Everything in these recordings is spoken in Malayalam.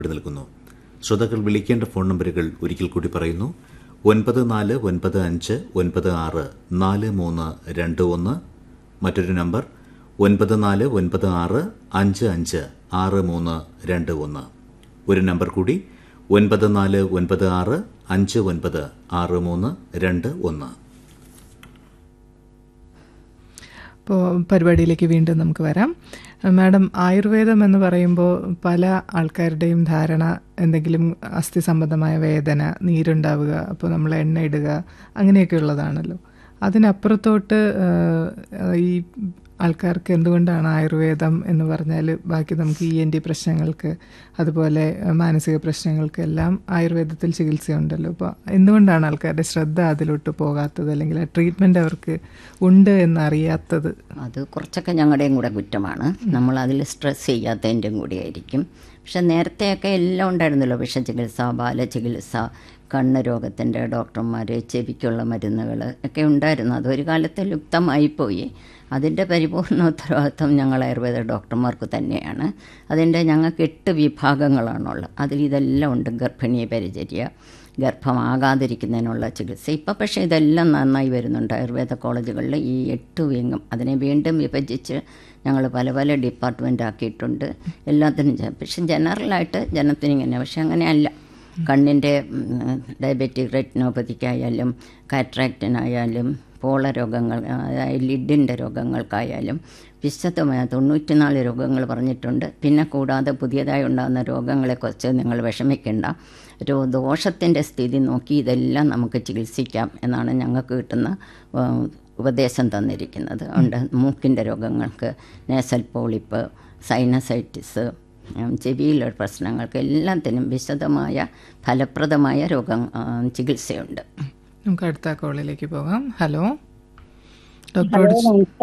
ഇവിടെ നിൽക്കുന്നു ശ്രോതാക്കൾ വിളിക്കേണ്ട ഫോൺ നമ്പറുകൾ ഒരിക്കൽ കൂടി പറയുന്നു ഒൻപത് നാല് ഒൻപത് അഞ്ച് ഒൻപത് ആറ് നാല് മൂന്ന് രണ്ട് ഒന്ന് മറ്റൊരു നമ്പർ ഒൻപത് നാല് ഒൻപത് ആറ് അഞ്ച് അഞ്ച് ആറ് മൂന്ന് രണ്ട് ഒന്ന് ഒരു നമ്പർ കൂടി ഒൻപത് നാല് ഒൻപത് ആറ് അഞ്ച് ഒൻപത് ആറ് മൂന്ന് രണ്ട് ഒന്ന് അപ്പോൾ പരിപാടിയിലേക്ക് വീണ്ടും നമുക്ക് വരാം മാഡം ആയുർവേദം എന്ന് പറയുമ്പോൾ പല ആൾക്കാരുടെയും ധാരണ എന്തെങ്കിലും അസ്ഥി സംബന്ധമായ വേദന നീരുണ്ടാവുക അപ്പോൾ നമ്മൾ എണ്ണ ഇടുക അങ്ങനെയൊക്കെ ഉള്ളതാണല്ലോ അതിനപ്പുറത്തോട്ട് ആ, ഈ ആൾക്കാർക്ക് എന്തുകൊണ്ടാണ് ആയുർവേദം എന്ന് പറഞ്ഞാൽ ബാക്കി നമുക്ക് ഇ എൻ ഡി പ്രശ്നങ്ങൾക്ക് അതുപോലെ ആ, മാനസിക പ്രശ്നങ്ങൾക്കെല്ലാം ആയുർവേദത്തിൽ ചികിത്സയുണ്ടല്ലോ അപ്പോൾ എന്തുകൊണ്ടാണ് ആൾക്കാരുടെ ശ്രദ്ധ അതിലോട്ട് പോകാത്തത് അല്ലെങ്കിൽ ആ ട്രീറ്റ്മെൻറ്റ് അവർക്ക് ഉണ്ട് എന്നറിയാത്തത് അത് കുറച്ചൊക്കെ ഞങ്ങളുടെയും കൂടെ കുറ്റമാണ് നമ്മൾ അതിൽ സ്ട്രെസ് ചെയ്യാത്തതിൻ്റെയും കൂടി ആയിരിക്കും പക്ഷെ നേരത്തെയൊക്കെ എല്ലാം ഉണ്ടായിരുന്നല്ലോ വിഷചികിത്സ ബാലചികിത്സ കണ്ണ് രോഗത്തിൻ്റെ ഡോക്ടർമാർ ചെവിക്കുള്ള മരുന്നുകൾ ഒക്കെ ഉണ്ടായിരുന്നു അതൊരു കാലത്ത് ലുപ്തമായിപ്പോയി അതിൻ്റെ പരിപൂർണ ഉത്തരവാദിത്വം ഞങ്ങൾ ആയുർവേദ ഡോക്ടർമാർക്ക് തന്നെയാണ് അതിൻ്റെ ഞങ്ങൾക്ക് എട്ട് വിഭാഗങ്ങളാണുള്ളത് അതിൽ ഇതെല്ലാം ഉണ്ട് ഗർഭിണി പരിചര്യ ഗർഭമാകാതിരിക്കുന്നതിനുള്ള ചികിത്സ ഇപ്പം പക്ഷേ ഇതെല്ലാം നന്നായി വരുന്നുണ്ട് ആയുർവേദ കോളേജുകളിൽ ഈ എട്ട് വിങ്ങും അതിനെ വീണ്ടും വിഭജിച്ച് ഞങ്ങൾ പല പല ഡിപ്പാർട്ട്മെൻ്റ് ആക്കിയിട്ടുണ്ട് എല്ലാത്തിനും ചെ- പക്ഷെ ജനറലായിട്ട് ജനത്തിന് ഇങ്ങനെ പക്ഷെ അങ്ങനെയല്ല കണ്ണിൻ്റെ ഡയബറ്റിക് റെറ്റിനോപ്പതിക്കായാലും കാറ്ററാക്റ്റിനായാലും പോള രോഗങ്ങൾ അതായത് ലിഡിൻ്റെ രോഗങ്ങൾക്കായാലും വിശദമായ തൊണ്ണൂറ്റിനാല് രോഗങ്ങൾ പറഞ്ഞിട്ടുണ്ട് പിന്നെ കൂടാതെ പുതിയതായി ഉണ്ടാകുന്ന രോഗങ്ങളെക്കുറിച്ച് നിങ്ങൾ വിഷമിക്കേണ്ട ഒരു ദോഷത്തിൻ്റെ സ്ഥിതി നോക്കി ഇതെല്ലാം നമുക്ക് ചികിത്സിക്കാം എന്നാണ് ഞങ്ങൾക്ക് കിട്ടുന്ന ആ, ഉപദേശം തന്നിരിക്കുന്നത് ഉണ്ട് മൂക്കിൻ്റെ രോഗങ്ങൾക്ക് നേസൽ പോളിപ്പ് സൈനസൈറ്റിസ് ഉം, ചെവിയിലുള്ള പ്രശ്നങ്ങൾക്ക് എല്ലാത്തിനും വിശദമായ ഫലപ്രദമായ രോഗം ആ, ചികിത്സയുണ്ട് നമുക്ക് അടുത്ത കോളിലേക്ക് പോകാം ഹലോ ഡോക്ടറോട്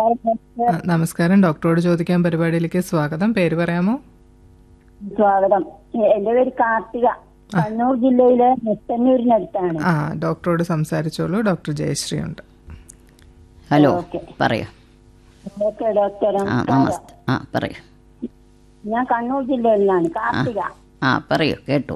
ആ, നമസ്കാരം ഡോക്ടറോട് ചോദിക്കാൻ പരിപാടിയിലേക്ക് സ്വാഗതം പേര് പറയാമോ സ്വാഗതം എന്റെ പേര് കാർത്തിക കണ്ണൂർ ജില്ലയിലെ നെത്തന്നൂരിനടുത്താണ് ആ ഡോക്ടറോട് സംസാരിച്ചോളൂ ഡോക്ടർ ജയശ്രീ ഉണ്ട് ഹലോ ഓക്കെ. പറയൂ ഓക്കെ ഡോക്ടർ ആ നമസ്തേ ആ പറയൂ ഞാൻ കണ്ണൂർ ജില്ലയിൽ നിന്നാണ് കാർത്തിക ആ പറയൂ കേട്ടു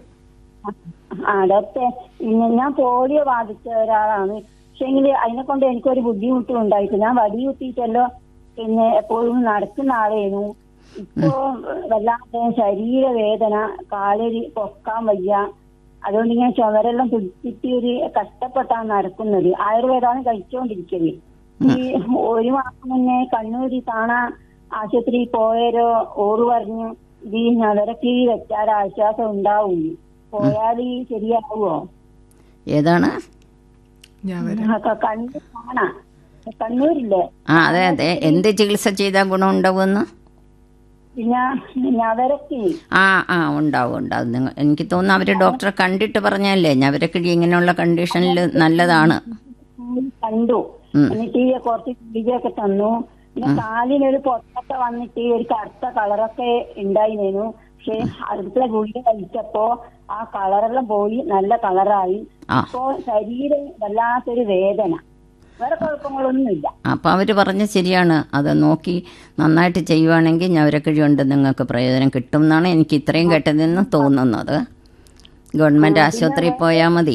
ആ ഡോക്ടർ ഇന്ന് ഞാൻ പോളിയോ ബാധിച്ച ഒരാളാണ് പക്ഷെങ്കിൽ അതിനെ കൊണ്ട് എനിക്കൊരു ബുദ്ധിമുട്ടും ഉണ്ടായിട്ട് ഞാൻ വടി കുത്തിയിട്ടല്ലോ പിന്നെ എപ്പോഴും നടക്കുന്ന ആളേനു ഇപ്പോ വല്ലാതെ ശരീരവേദന കാലൊരു പൊക്കാൻ വയ്യ അതുകൊണ്ട് ഇങ്ങനെ ചുമരെല്ലാം പിടിച്ചിട്ട് ഒരു കഷ്ടപ്പെട്ടാണ് നടക്കുന്നത് ആയുർവേദമാണ് കഴിച്ചുകൊണ്ടിരിക്കുന്നത് ഈ ഒരു മാസം മുന്നേ കണ്ണൂരി കാണാ ആശുപത്രി പോയാലോ ഓറ് പറഞ്ഞു ഇത് ഈ ഞവരക്ക് വെച്ചാൽ ആശ്വാസം ഉണ്ടാവും പോയാൽ ശരിയാവുമോ ഏതാണ് ഞാൻ വരാം ആ, ക- കണ്ണൂർ കാണാ കണ്ണൂരില്ലേ ആ അതെ അതെ എന്ത് ചികിത്സ ചെയ്താൽ ഗുണമുണ്ടാവുമെന്ന് പിന്നെ ഞവരക്ക് ആ ആ ഉണ്ടാവും ഉണ്ടാവും നിങ്ങൾ എനിക്ക് തോന്നുന്നു അവർ ഡോക്ടറെ കണ്ടിട്ട് പറഞ്ഞല്ലേ ഞവരക്കിഴി ഇങ്ങനെയുള്ള കണ്ടീഷനിൽ നല്ലതാണ് കണ്ടു ഉം. എന്നിട്ട് ഈ കുറച്ച് ഗുളികയൊക്കെ തന്നു പിന്നെ കാലിനൊരു പൊട്ടൊക്കെ വന്നിട്ട് ഒരു കറുത്ത കളറൊക്കെ ഉണ്ടായിരുന്നു പക്ഷെ അടുത്ത ഗുളിക കഴിച്ചപ്പോ ആ കളറെല്ലാം പോയി നല്ല കളറായി ആ ഇപ്പോ ശരീരം വല്ലാത്തൊരു വേദന വേറെ കുഴപ്പങ്ങളൊന്നുമില്ല അപ്പം അവർ പറഞ്ഞ ശരിയാണ് അത് നോക്കി നന്നായിട്ട് ചെയ്യുവാണെങ്കിൽ ഞവരക്കിഴി കൊണ്ട് നിങ്ങൾക്ക് പ്രയോജനം കിട്ടും എന്നാണ് എനിക്ക് ഇത്രയും കേട്ടതിൽ നിന്ന് തോന്നുന്നത് ഗവൺമെൻറ് ആശുപത്രിയിൽ പോയാൽ മതി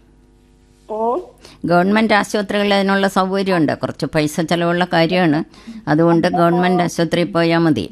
ഓ ഗവൺമെൻറ് ആശുപത്രികളിൽ അതിനുള്ള സൗകര്യമുണ്ട് കുറച്ച് പൈസ ചിലവുള്ള കാര്യമാണ് അതുകൊണ്ട് ഗവൺമെൻറ് ആശുപത്രിയിൽ പോയാൽ മതി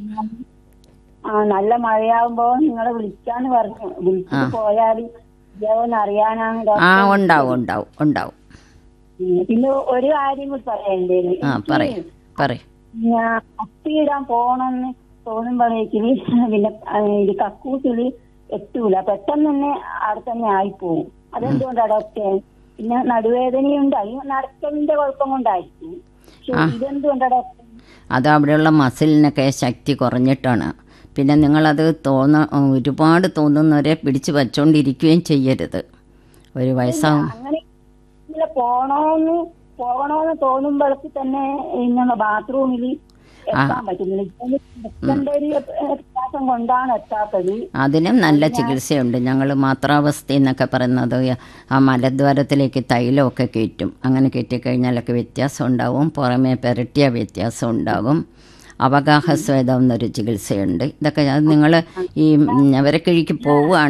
ആ നല്ല മഴയാവുമ്പോ നിങ്ങളെ വിളിക്കാന്ന് പറഞ്ഞു വിളിച്ചിട്ട് പോയാല് ഇതാവോന്ന് അറിയാനാണ് ഡോക്ടർ. ആ ഉണ്ടാവും ഉണ്ടാവും ഉണ്ടാവും ഉം. പിന്നെ ഒരു കാര്യം കൂടി പറയണ്ടേന് ആ പറയും പറയും ഞാൻ അപ്പിയിടാൻ പോണെന്ന് തോന്നുമ്പോഴേക്കിന് പിന്നെ ആ, ഇത് കക്കൂസില് എത്തൂല പെട്ടെന്ന് തന്നെ അവിടെ തന്നെ ആയിപ്പോവും അതെന്തുകൊണ്ടാ ഡോക്ടർ പിന്നെ നടുവേദനയുണ്ടായി നടക്കലിന്റെ കുഴപ്പം കൊണ്ടായിരിക്കും പക്ഷെ ഇതെന്തുകൊണ്ടാ ഡോക്ടർ അത് അവിടെയുള്ള മസിലിനൊക്കെ ശക്തി കുറഞ്ഞിട്ടാണ് പിന്നെ നിങ്ങളത് തോന്ന ഒരുപാട് തോന്നുന്നവരെ പിടിച്ച് വച്ചുകൊണ്ടിരിക്കുകയും ചെയ്യരുത് ഒരു വയസ്സാവും അങ്ങനെ ഇല്ല പോണോന്ന് പോകണോന്ന് തോന്നുമ്പോഴേക്ക് തന്നെ ഇങ്ങനെ ബാത്റൂമിൽ എത്താൻ പറ്റുന്നില്ല ഇപ്പൊ എത്തേണ്ട ഒരു പ്രയാസം കൊണ്ടാണ് എത്താത്തത് അതിനും നല്ല ചികിത്സയുണ്ട് ഞങ്ങൾ മാത്രാവസ്ഥ എന്നൊക്കെ പറയുന്നത് ആ മലദ്വാരത്തിലേക്ക് തൈലമൊക്കെ കയറ്റും അങ്ങനെ കയറ്റിക്കഴിഞ്ഞാലൊക്കെ വ്യത്യാസം ഉണ്ടാവും പുറമേ പെരട്ടിയ വ്യത്യാസം ഉണ്ടാകും അവഗാഹസ്വേദം എന്നൊരു ചികിത്സയുണ്ട് ഇതൊക്കെ അത് നിങ്ങൾ ഈ അവരക്കിഴിക്ക് പോവുകയാണ്